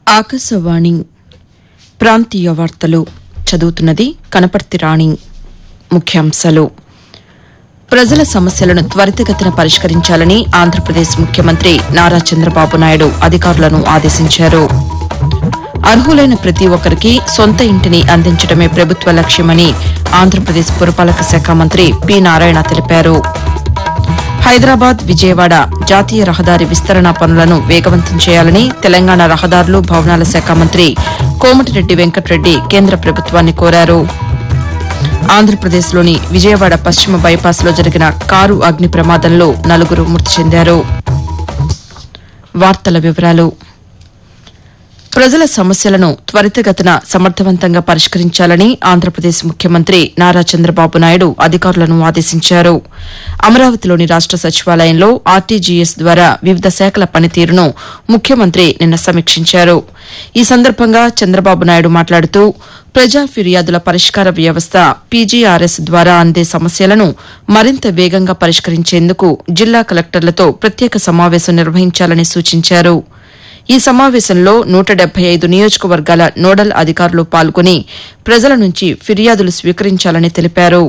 ఆకాశవాణి ప్రాంతీయ వార్తలు చదువుతున్నది కనపర్తి రాణి ముఖ్యాంశాలు ప్రజల సమస్యలను త్వరితగతిన పరిష్కరించాలని ఆంధ్రప్రదేశ్ ముఖ్యమంత్రి నారా చంద్రబాబు నాయుడు అధికారులను ఆదేశించారు అర్హులైన ప్రతి ఒక్కరికి సొంత ఇంటిని అందించడమే ప్రభుత్వ లక్ష్యమని ఆంధ్రప్రదేశ్ పురపాలక శాఖ మంత్రి పి నారాయణ తెలిపారు హైదరాబాద్ విజయవాడ జాతీయ రహదారి విస్తరణ పనులను వేగవంతం చేయాలని తెలంగాణ రహదారులు భవనాల శాఖ మంత్రి కోమటిరెడ్డి వెంకటరెడ్డి కేంద్ర ప్రభుత్వాన్ని కోరారు ఆంధ్రప్రదేశ్లోని విజయవాడ పశ్చిమ బైపాస్లో జరిగిన కారు అగ్ని ప్రమాదంలో నలుగురు మృతి చెందారు వార్తల వివరాలు ప్రజల సమస్యలను త్వరితగతిన సమర్థవంతంగా పరిష్కరించాలని ఆంధ్రప్రదేశ్ ముఖ్యమంత్రి నారా చంద్రబాబు నాయుడు అధికారులను ఆదేశించారు అమరావతిలోని రాష్ట సచివాలయంలో ఆర్టీజీఎస్ ద్వారా వివిధ శాఖల పనితీరును ముఖ్యమంత్రి నిన్న సమీక్షించారు ఈ సందర్భంగా చంద్రబాబు నాయుడు మాట్లాడుతూ ప్రజా ఫిర్యాదుల పరిష్కార వ్యవస్థ పీజీఆర్ఎస్ ద్వారా అందే సమస్యలను మరింత వేగంగా పరిష్కరించేందుకు జిల్లా కలెక్టర్లతో ప్రత్యేక సమావేశం నిర్వహించాలని సూచించారు ఈ సమావేశంలో నూట డెబ్బై ఐదు నియోజకవర్గాల నోడల్ అధికారులు పాల్గొని ప్రజల నుంచి ఫిర్యాదులు స్వీకరించాలని తెలిపారు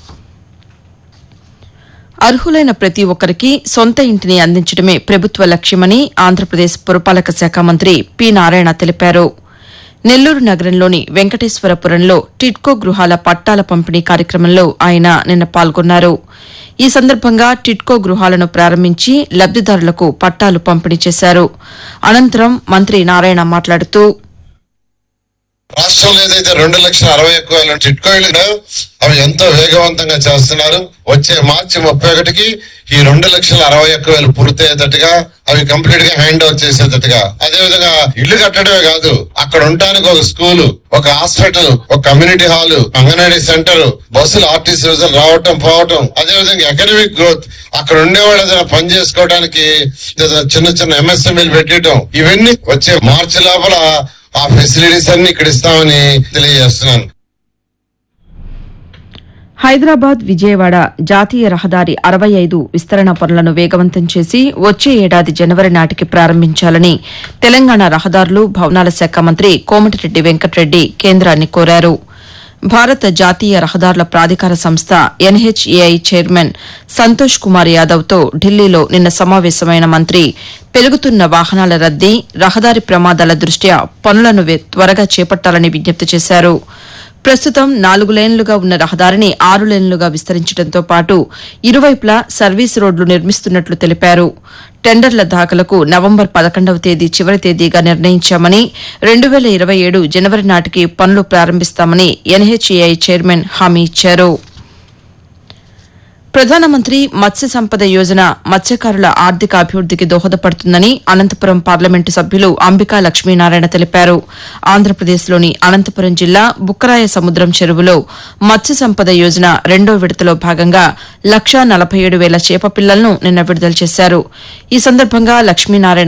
అర్హులైన ప్రతి ఒక్కరికి సొంత ఇంటిని అందించడమే ప్రభుత్వ లక్ష్యమని ఆంధ్రప్రదేశ్ పురపాలక శాఖ మంత్రి పి నారాయణ తెలిపారు నెల్లూరు నగరంలోని వెంకటేశ్వరపురంలో టిడ్కో గృహాల పట్టాల పంపిణీ కార్యక్రమంలో ఆయన నిన్న పాల్గొన్నారు ఈ సందర్భంగా టిడ్కో గృహాలను ప్రారంభించి లబ్దిదారులకు పట్టాలు పంపిణీ చేశారు అనంతరం మంత్రి నారాయణ మాట్లాడుతూ రాష్ట్రంలో ఏదైతే రెండు లక్షల అరవై ఒక్క వేల టిట్కోయిలు ఉన్నాయో, అవి ఎంతో వేగవంతంగా చేస్తున్నారు వచ్చే మార్చి ముప్పై ఒకటికి ఈ రెండు లక్షల అరవై ఒక్క వేలు పూర్తయ్యేటట్టుగా అవి కంప్లీట్ గా హ్యాండ్ ఓవర్ చేసేటట్టుగా అదే విధంగా ఇల్లు కట్టడమే కాదు అక్కడ ఉండటానికి ఒక స్కూల్ ఒక హాస్పిటల్ ఒక కమ్యూనిటీ హాల్ అంగన్వాడీ సెంటర్ బస్సులు ఆర్టీసీ బస్సులు రావటం పోవటం అదే విధంగా ఎకనమిక్ గ్రోత్ అక్కడ ఉండేవాళ్ళు ఏదైనా పని చేసుకోవడానికి ఏదైనా చిన్న చిన్న ఎంఎస్ఎంఈలు పెట్టడం ఇవన్నీ వచ్చే మార్చి లోపల ఆ ఫెసిలిటీస్ అన్ని ఇక్కడ ఇస్తామని తెలియజేస్తున్నాను హైదరాబాద్ విజయవాడ జాతీయ రహదారి అరవై ఐదు విస్తరణ పనులను వేగవంతం చేసి వచ్చే ఏడాది జనవరి నాటికి ప్రారంభించాలని తెలంగాణ రహదారులు భవనాల శాఖ మంత్రి కోమటిరెడ్డి వెంకటరెడ్డి కేంద్రాన్ని కోరారు భారత జాతీయ రహదారుల ప్రాధికార సంస్థ ఎన్హెచ్ఏఐ చైర్మన్ సంతోష్ కుమార్ యాదవ్తో ఢిల్లీలో నిన్న సమావేశమైన మంత్రి పెరుగుతున్న వాహనాల రద్దీ రహదారి ప్రమాదాల దృష్ట్యా పనులను వే- త్వరగా చేపట్టాలని విజ్ఞప్తి చేశారు ప్రస్తుతం నాలుగు లేన్లుగా ఉన్న రహదారిని ఆరు లేన్లుగా విస్తరించడంతో పాటు ఇరువైపులా సర్వీస్ రోడ్లు నిర్మిస్తున్నట్లు తెలిపారు టెండర్ల దాఖలకు నవంబర్ పదకొండవ తేదీ చివరి తేదీగా నిర్ణయించామని రెండు వేల ఇరవై ఏడు జనవరి నాటికి పనులు ప్రారంభిస్తామని ఎన్హెచ్ఏఐ చైర్మన్ హామీ ఇచ్చారు ప్రధానమంత్రి మత్స్య సంపద యోజన మత్స్యకారుల ఆర్థిక అభివృద్దికి దోహదపడుతుందని అనంతపురం పార్లమెంటు సభ్యులు అంబికా లక్ష్మీనారాయణ తెలిపారు ఆంధ్రప్రదేశ్లోని అనంతపురం జిల్లా బుక్కరాయ సముద్రం చెరువులో మత్స్య సంపద యోజన రెండో విడతలో భాగంగా లక్షా నలభై ఏడు వేల చేప పిల్లలను నిన్న విడుదల చేశారు ఈ సందర్భంగా లక్ష్మీనారాయణ